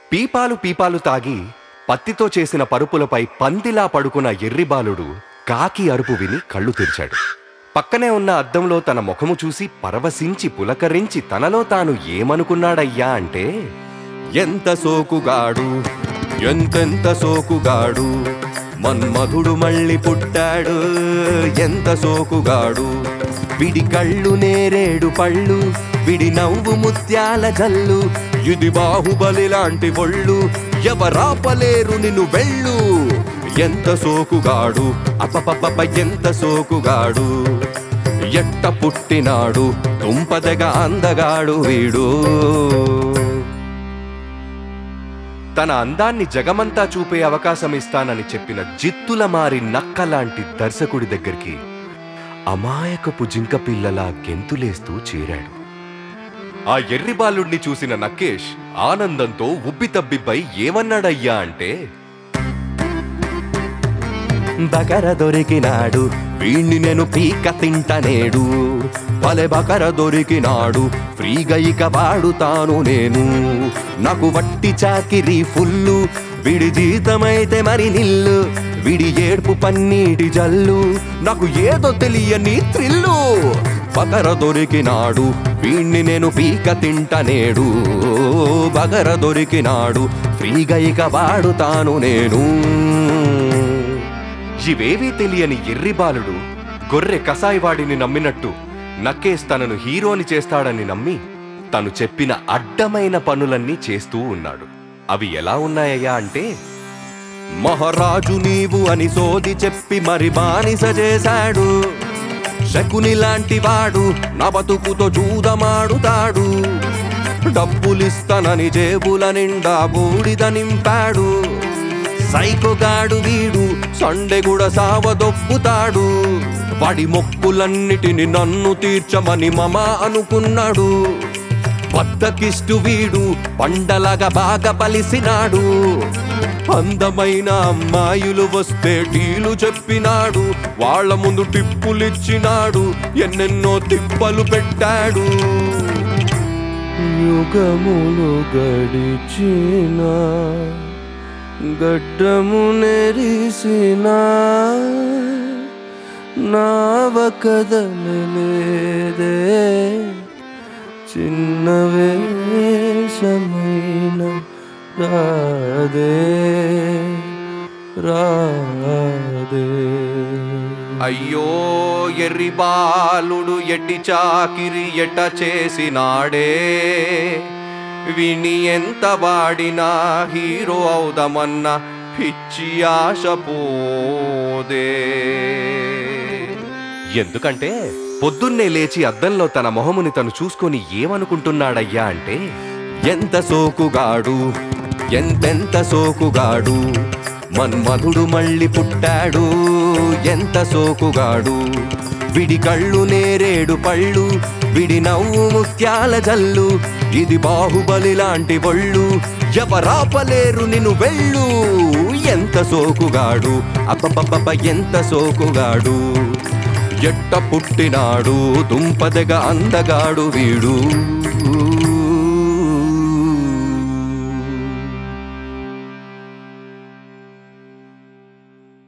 పీపాలు పీపాలు తాగి పత్తితో చేసిన పరుపులపై పందిలా పడుకున్న ఎర్రిబాలుడు కాకి అరుపు విని కళ్ళు తెరిచాడు పక్కనే ఉన్న అద్దంలో తన ముఖము చూసి పరవశించి పులకరించి తనలో తాను ఏమనుకున్నాడయ్యా అంటే ఎంత సోకుగాడు ఎంతెంత సోకుగాడు మన్మధుడు మళ్ళీ పుట్టాడు ఎంత సోకుగాడు విడి కళ్ళు నేరేడు పళ్ళు విడి నవ్వు ముత్యాల జల్లు ఇది బాహుబలి లాంటి ఒళ్ళు ఎవరాపలేరు నిన్ను వెళ్ళు ఎంత సోకుగాడు అపపపప ఎంత సోకుగాడు ఎట్ట పుట్టినాడు తుంపదగ అందగాడు వీడు తన అందాన్ని జగమంతా చూపే అవకాశం ఇస్తానని చెప్పిన జిత్తుల మారి నక్కలాంటి దర్శకుడి దగ్గరికి అమాయకపు జింక పిల్లలా గెంతులేస్తూ చేరాడు ఆ ఎర్రి బాలుడిని చూసిన నక్కేష్ ఆనందంతో ఉబ్బితబ్బిబ్బై ఏమన్నాడయ్యా అంటే బకర దొరికినాడు వీణ్ణి నేను పీక తింటనేడు భలే బకర దొరికినాడు ఫ్రీగా ఇక వాడుతాను నేను నాకు వట్టి చాకిరి ఫుల్లు విడి జీతమైతే మరి నిల్లు విడి ఏడ్పు పన్నీటి జల్లు నాకు ఏదో తెలియని థ్రిల్లు బకర దొరికినాడు వీణ్ణి నేను పీక తింటనేడు బగర దొరికినాడు ఫ్రీగా ఇక వాడుతాను నేను ఇవేవీ తెలియని ఎర్రి బాలుడు గొర్రె కసాయివాడిని నమ్మినట్టు నక్కేస్ తనను హీరోని చేస్తాడని నమ్మి తను చెప్పిన అడ్డమైన పనులన్నీ చేస్తూ ఉన్నాడు అవి ఎలా ఉన్నాయ్యా అంటే మహారాజు నీవు అని సోది చెప్పి మరి బానిస చేశాడు శకుని లాంటి వాడు నా బతుకుతో జూదమాడుతాడు డబ్బులిస్తానని జేబుల నిండా బూడిద నింపాడు సైకోగాడు వీడు సండె కూడా సావదొప్పుతాడు వాడి మొక్కులన్నిటిని నన్ను తీర్చమని మమ అనుకున్నాడు బద్దకిష్టు వీడు పండలాగా బాగా పలిసినాడు అందమైన అమ్మాయిలు వస్తే టీలు చెప్పినాడు వాళ్ళ ముందు టిప్పులిచ్చినాడు ఎన్నెన్నో తిప్పలు పెట్టాడు యుగములు గడిచిన గడ్డము నెరిసిన నావ కదలలేదే చిన్న వేషమైన రాదే రాదే అయ్యో ఎర్రి బాలుడు ఎట్టి చాకిరి ఎట చేసినాడే విని ఎంత వాడినా హీరో అవుదామన్న పిచ్చి ఆశ పోదే ఎందుకంటే పొద్దున్నే లేచి అద్దంలో తన మొహముని తను చూసుకొని ఏమనుకుంటున్నాడయ్యా అంటే ఎంత సోకుగాడు ఎంతెంత సోకుగాడు మన్మధుడు మళ్ళీ పుట్టాడు ఎంత సోకుగాడు విడి కళ్ళు నేరేడు పళ్ళు విడి నవ్వు ముత్యాల జల్లు ఇది బాహుబలి లాంటి ఒళ్ళు ఎవరాపలేరు నిన్ను వెళ్ళు ఎంత సోకుగాడు అబ్బబ్బబ్బ ఎంత సోకుగాడు ఎట్ట పుట్టినాడు దుంపదగ అందగాడు వీడు